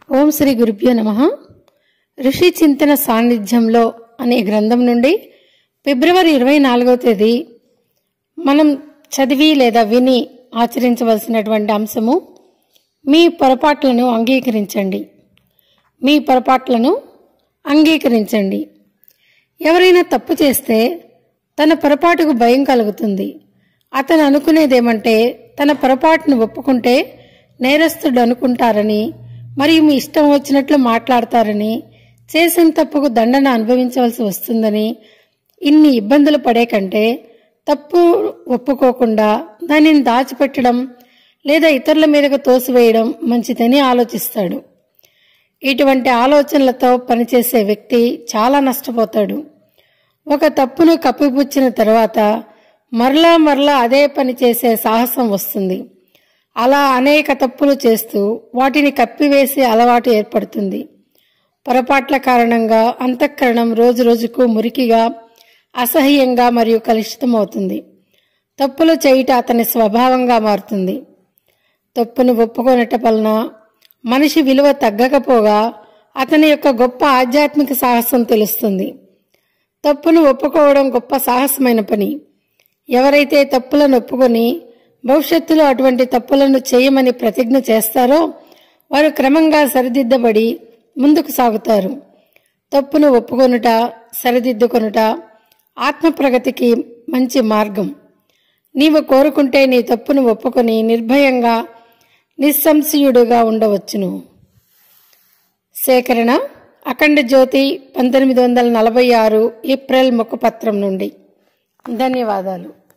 ఓం శ్రీ గురుభ్యో నమ ఋషి చింతన సాన్నిధ్యంలో అనే గ్రంథం నుండి ఫిబ్రవరి ఇరవై నాలుగవ తేదీ మనం చదివి లేదా విని ఆచరించవలసినటువంటి అంశము మీ పొరపాట్లను అంగీకరించండి మీ పొరపాట్లను అంగీకరించండి ఎవరైనా తప్పు చేస్తే తన పొరపాటుకు భయం కలుగుతుంది అతను అనుకునేదేమంటే తన పొరపాటును ఒప్పుకుంటే నేరస్తుడు అనుకుంటారని మరియు మీ ఇష్టం వచ్చినట్లు మాట్లాడతారని చేసిన తప్పుకు దండన అనుభవించవలసి వస్తుందని ఇన్ని ఇబ్బందులు పడే కంటే తప్పు ఒప్పుకోకుండా దానిని దాచిపెట్టడం లేదా ఇతరుల మీదకు తోసివేయడం మంచిదని ఆలోచిస్తాడు ఇటువంటి ఆలోచనలతో పనిచేసే వ్యక్తి చాలా నష్టపోతాడు ఒక తప్పును కప్పిపుచ్చిన తర్వాత మరలా మరలా అదే పని చేసే సాహసం వస్తుంది అలా అనేక తప్పులు చేస్తూ వాటిని కప్పివేసే అలవాటు ఏర్పడుతుంది పొరపాట్ల కారణంగా అంతఃకరణం రోజు రోజుకు మురికిగా అసహ్యంగా మరియు కలుషితమవుతుంది తప్పులు చేయుట అతని స్వభావంగా మారుతుంది తప్పును ఒప్పుకొనట వలన మనిషి విలువ తగ్గకపోగా అతని యొక్క గొప్ప ఆధ్యాత్మిక సాహసం తెలుస్తుంది తప్పును ఒప్పుకోవడం గొప్ప సాహసమైన పని ఎవరైతే తప్పులను ఒప్పుకొని భవిష్యత్తులో అటువంటి తప్పులను చేయమని ప్రతిజ్ఞ చేస్తారో వారు క్రమంగా సరిదిద్దబడి ముందుకు సాగుతారు తప్పును ఒప్పుకొనుట సరిదిద్దుకొనుట ఆత్మ ప్రగతికి మంచి మార్గం నీవు కోరుకుంటే నీ తప్పును ఒప్పుకొని నిర్భయంగా నిస్సంశయుడుగా ఉండవచ్చును సేకరణ అఖండ జ్యోతి పంతొమ్మిది వందల నలభై ఆరు ఏప్రిల్ ముఖపత్రం నుండి ధన్యవాదాలు